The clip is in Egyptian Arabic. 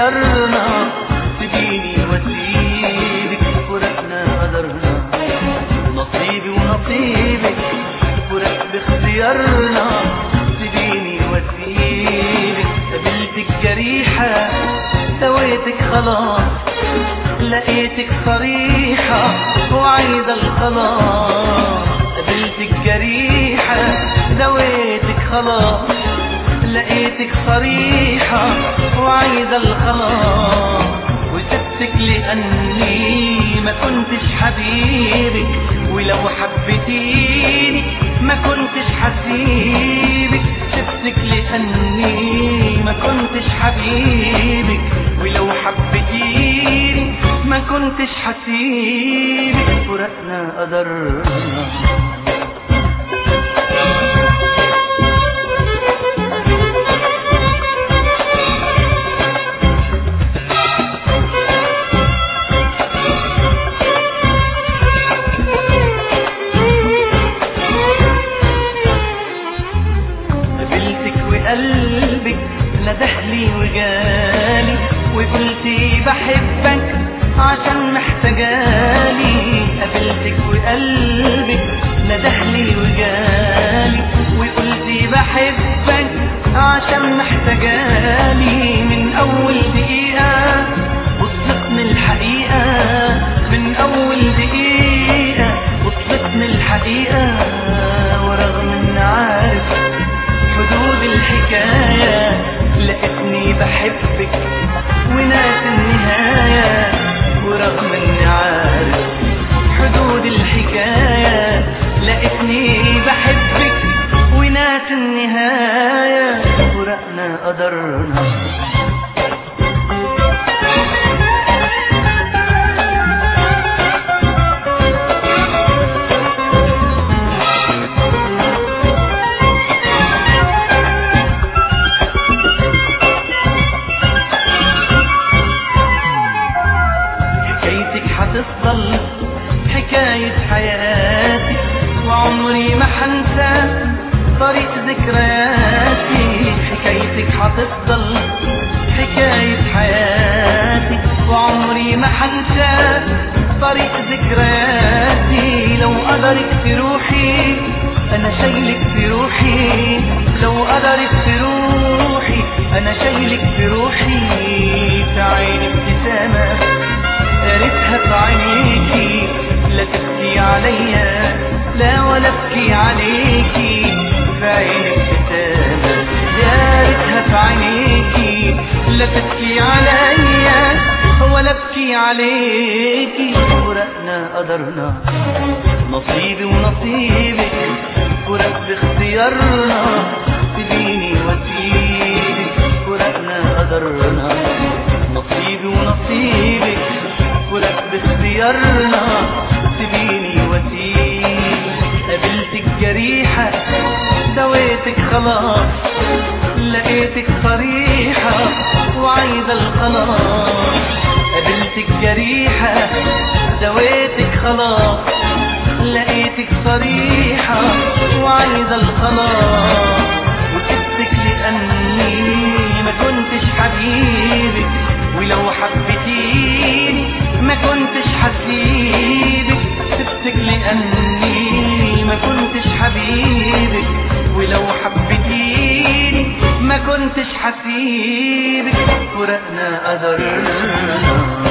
باختيارنا سيبيني واسيبك فرقنا قدرنا نصيبي ونصيبك فرق باختيارنا سيبيني واسيبك قابلتك جريحة سويتك خلاص لقيتك صريحة وعايزة الخلاص قابلتك جريحة دويتك خلاص لقيتك صريحة وعايزة الخلاص وسبتك لأني ما كنتش حبيبك ولو حبيتيني ما كنتش حسيبك سبتك لأني ما كنتش حبيبك ولو حبيتيني ما كنتش حسيبك فرقنا قدرنا قابلتك وقلبك ندهلي وجالي وقلتي بحبك عشان محتاجالي قابلتك وقلبك ندهلي وجالي وقلتي بحبك عشان محتاجالي من اول دقيقة وصلتني الحقيقة من اول دقيقة وصلتني الحقيقة ورغم ان عارف حدود الحكاية لقيتني بحبك وناس النهاية ورغم اني عارف حدود الحكاية لقيتني بحبك وناس النهاية فرقنا قدرنا حكايتك هتفضل حكاية حياتي وعمري ما حنسى طريق ذكرياتي حكايتك هتفضل حكاية حياتي وعمري ما حنسى طريق ذكرياتي لو قدرك في روحي انا شايلك في روحي لو قدرك في روحي انا شايلك في روحي في عيني ابتسامة يا ريتها في عينيكي لا تبكي عليا لا ولا ابكي عليكي في عينك ابتسامة يا ريتها في عينيكي لا تبكي عليا ولا ابكي عليكي فرقنا قدرنا نصيبي ونصيبك فرق باختيارنا سيبيني واسيبك فرقنا قدرنا نصيبي ونصيبك فرق باختيارنا سيبيني واسيبك قابلتك جريحة دويتك خلاص لقيتك صريحة وعايزة الخلاص قابلتك جريحة دويتك خلاص لقيتك صريحة وعايزة الخلاص وسبتك لأني ما كنتش حبيبك ولو حبيتيني ما كنتش حسيبك سبتك لأني ما كنتش حبيبك ولو حبيتيني ما كنتش حسيبك فرقنا قدرنا